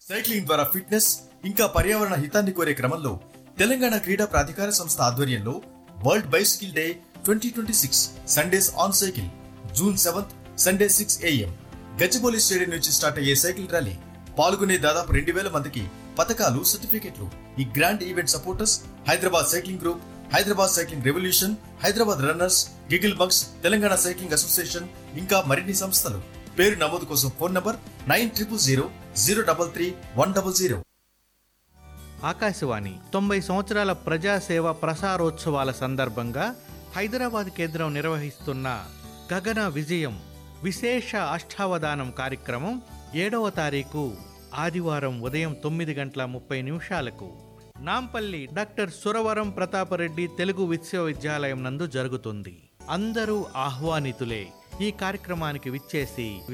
cycling ద్వారా fitness ఇంకా పర్యావరణ హితాన్ని కోరే క్రమంలో తెలంగాణ క్రీడా ప్రాధికార సంస్థ ఆధ్వర్యంలో world bicycle day twenty twenty six Sundays on cycle June seventh Sunday six AM Gachibowli stadium నుంచి స్టార్ట్ అయ్యే సైకిల్ ర్యాలీ పాల్గొనే దాదాపు రెండు వేల మందికి పథకాలు సర్టిఫికెట్లు ఈ grand event supporters Hyderabad cycling group Hyderabad cycling revolution Hyderabad runners giggle bugs Telangana cycling association ఇంకా మరిన్ని సంస్థలు పేరు నమోదు కోసం phone number nine triple zero zero double three one double zero Akashvani తొంభై సంవత్సరాల ప్రజాసేవ ప్రసారోత్సవాల సందర్భంగా హైదరాబాద్ కేంద్రం నిర్వహిస్తున్న గగన విజయం విశేష అష్టావధానం కార్యక్రమం ఏడవ తారీఖు ఆదివారం ఉదయం తొమ్మిది గంటల ముప్పై నిమిషాలకు నాంపల్లి డాక్టర్ సురవరం ప్రతాపరెడ్డి తెలుగు విశ్వవిద్యాలయం నందు జరుగుతుంది అందరూ ఆహ్వానితులే ఈ కార్యక్రమానికి విచ్చేసి